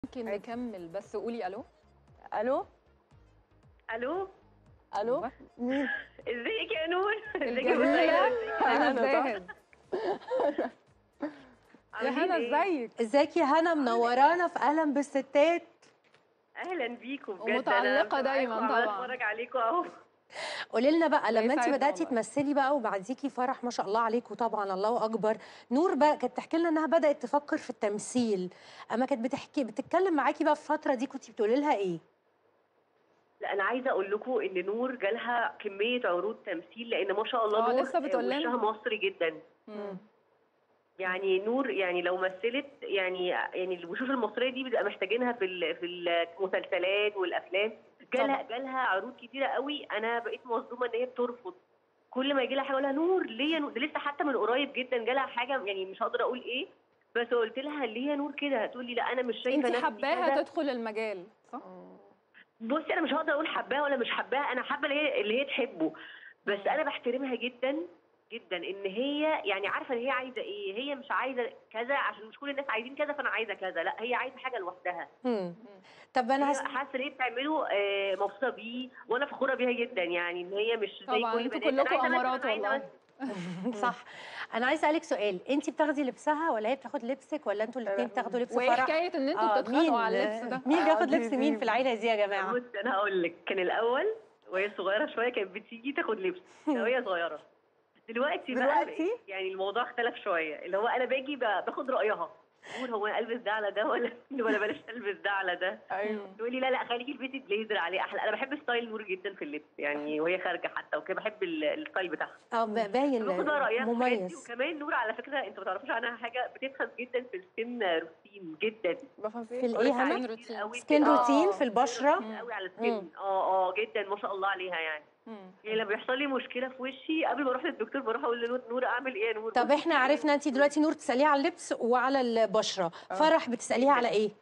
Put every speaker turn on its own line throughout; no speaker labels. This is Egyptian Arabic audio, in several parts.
ممكن نكمل بس قولي الو
الو
الو
الو
أيوة.
مين
ازيك يا نور ازيك يا
الجميلة
بسيطة؟
هنا
أنا
زاهد يا
عاملين
هنا
إيه؟
ازيك
ازيك يا هنا منورانا في قلم بالستات
اهلا بيكم بجد
ومتعلقة
أنا
دايماً
معاكم وعمالة
طبعاً.
اتفرج عليكم اهو
قولي لنا بقى لما انت
يسعدنا
بداتي
والله.
تمثلي بقى وبعديكي فرح ما شاء الله عليكم طبعا الله اكبر نور بقى كانت تحكي لنا انها بدات تفكر في التمثيل اما كانت بتحكي بتتكلم معاكي بقى في الفتره دي كنت بتقولي لها ايه
لا انا عايزه اقول لكم ان نور جالها كميه عروض تمثيل لان ما شاء الله
آه،
نور
لسه بتقول لنا.
وشها مصري جدا
مم.
يعني نور يعني لو مثلت يعني يعني الوشوش المصريه دي بتبقى محتاجينها في ال- في المسلسلات والافلام جالها جالها عروض كتيره قوي انا بقيت مصدومه ان هي بترفض كل ما يجي لها حاجه اقول لها نور ليه يا نور ده لسه حتى من قريب جدا جالها حاجه يعني مش هقدر اقول ايه بس قلت لها ليه يا نور كده تقول لي لا انا مش شايفه
انت
نفسي
حباها
كذا.
تدخل المجال صح
بصي انا مش هقدر اقول حباها ولا مش حباها انا حابه اللي هي اللي هي تحبه بس
مم.
انا بحترمها جدا جدا ان هي يعني عارفه ان هي عايزه ايه هي مش عايزه كذا عشان مش كل الناس عايزين كذا فانا عايزه كذا لا هي عايزه حاجه لوحدها
مم. طب انا
هي
هس...
حاسه ان هي بتعمله آه، مبسوطه بيه وانا فخوره بيها جدا يعني ان هي مش زي
طبعاً،
كل
انتوا
البنات.
كلكم
أنا عايزة
أمارات
مثلاً- أنا عايزة
والله.
بس-
صح انا عايزه اسالك سؤال انت بتاخدي لبسها ولا هي بتاخد لبسك ولا انتوا الاثنين بتاخدوا لبس
وايه
فرح
حكايه ان انتوا
آه،
بتتخانقوا على اللبس ده
مين
آه،
بياخد
دي-
لبس مين
دي-
في العيله دي يا جماعه
بص انا هقول لك كان الاول وهي صغيره شويه كانت بتيجي تاخد لبس وهي صغيره دلوقتي بقى
دلوقتي؟
يعني الموضوع اختلف شويه اللي هو انا باجي ب- باخد رايها تقول هو انا البس ده على ده ولا ولا بلاش البس ده على ده
ايوه
تقول لي لا لا خليكي البسي بليزر عليه احلى انا بحب ستايل نور جدا في اللبس يعني وهي خارجه حتى وكده بحب ال- الستايل بتاعها
اه ب- باين
باخد بقى رايها في الحاجات دي،
مميز
وكمان نور على فكره انت ما تعرفوش عنها حاجه بتفهم جدا في السكين روتين جدا
بفهم
في
فيه
الايه
قالت
هنا
عليه
روتين.
كتير قوي
سكين
كده.
روتين
آه.
في البشره
كتير قوي على
مم.
السكين اه اه جدا ما شاء الله عليها يعني
مم.
يعني لما بيحصل لي مشكله في وشي قبل ما اروح للدكتور بروح اقول لنور نور اعمل ايه يا نور
طب احنا عرفنا انت دلوقتي نور تساليها على اللبس وعلى البشره فرح بتساليها على ايه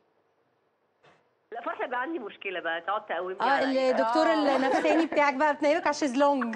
لا فرحه بقى عندي مشكله بقى تقعد تقومني
اه
على إيه؟
الدكتور
آه.
النفساني بتاعك بقى بتنيمك على الشيزلونج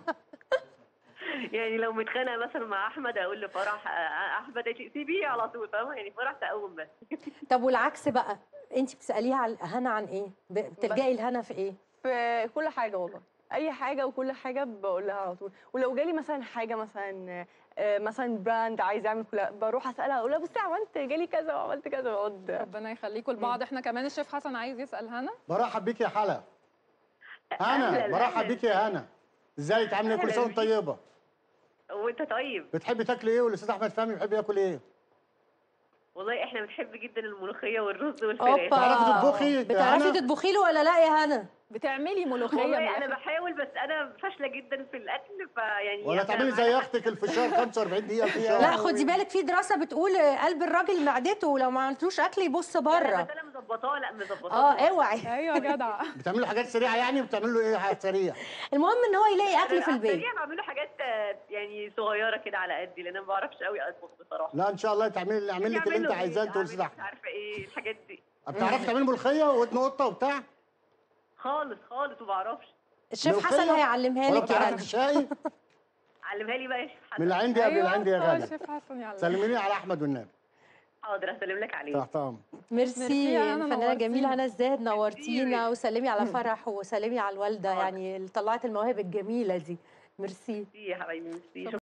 يعني لو متخانقه مثلا مع احمد اقول لفرح آه، احمد سيبيه على طول فاهمه يعني فرح تقوم بس
طب والعكس بقى انت بتساليها على هنا عن ايه ب- بتلجئي لهنا في ايه
في كل حاجه والله اي حاجه وكل حاجه بقول لها على طول ولو جالي مثلا حاجه مثلا آه، مثلا براند عايز يعمل كلها بروح اسالها اقول لها بصي عملت جالي كذا وعملت كذا واقعد
ربنا يخليكم لبعض احنا كمان الشيف حسن عايز يسال هنا
برحب بيك يا حلا
أهلاً،
هنا برحب
أهلاً.
بيك يا هنا ازيك عامله ايه كل سنه وانت
أهلاً
طيبه
وانت طيب
بتحبي تاكلي ايه والاستاذ احمد فهمي بيحب ياكل ايه
والله احنا بنحب جدا الملوخيه والرز والفراخ
اوبا
بتعرفي تطبخي يا
بتعرفي
هنا؟
تطبخي له ولا لا يا هنا
بتعملي ملوخيه من
والله انا
الآخر.
بحاول بس انا فاشله جدا في الاكل فيعني
ولا
إحنا
تعملي
معانا
زي
حد-
اختك الفشار 45 دقيقه
لا
الفشار
خدي بالك في دراسه بتقول قلب الراجل معدته ولو ما عملتلوش اكل يبص
لا،
بره
بس انا مظبطاه لا مظبطاه
اه اوعي
ايوه يا جدع
بتعملوا حاجات سريعه يعني وبتعملوا له ايه حاجات سريعه
المهم ان هو يلاقي اكل في البيت
سريع بعمله حاجات آه، يعني صغيره كده على قدي لان انا ما بعرفش قوي اطبخ بصراحه
لا ان شاء الله تعملي اعمل لك اللي انت
يعملوا
عايزاه
إيه؟
انت والاستاذ
أعمل
احمد
مش عارفه ايه الحاجات دي
بتعرفي تعملي ملوخيه ودن قطه وبتاع
خالص خالص ما بعرفش
الشيف حسن
ملوخية؟
هيعلمها
ولا
لك يا
بتعرفي
هنا
الشاي
علمها لي بقى يا شيخ حسن
من اللي عندي قبل اللي عندي يا
آه،
غالي
الشيف حسن يعلم
سلميني على احمد والنبي
حاضر هسلم لك عليه
تحت امر
ميرسي
ميرسي يا هنا،
الفنانه
نورتينا.
جميله هنا الزاهد نورتينا
ميرسي.
وسلمي على فرح وسلمي على الوالده
حاضر.
يعني اللي طلعت المواهب الجميله دي ميرسي
ميرسي يا حبايبي ميرسي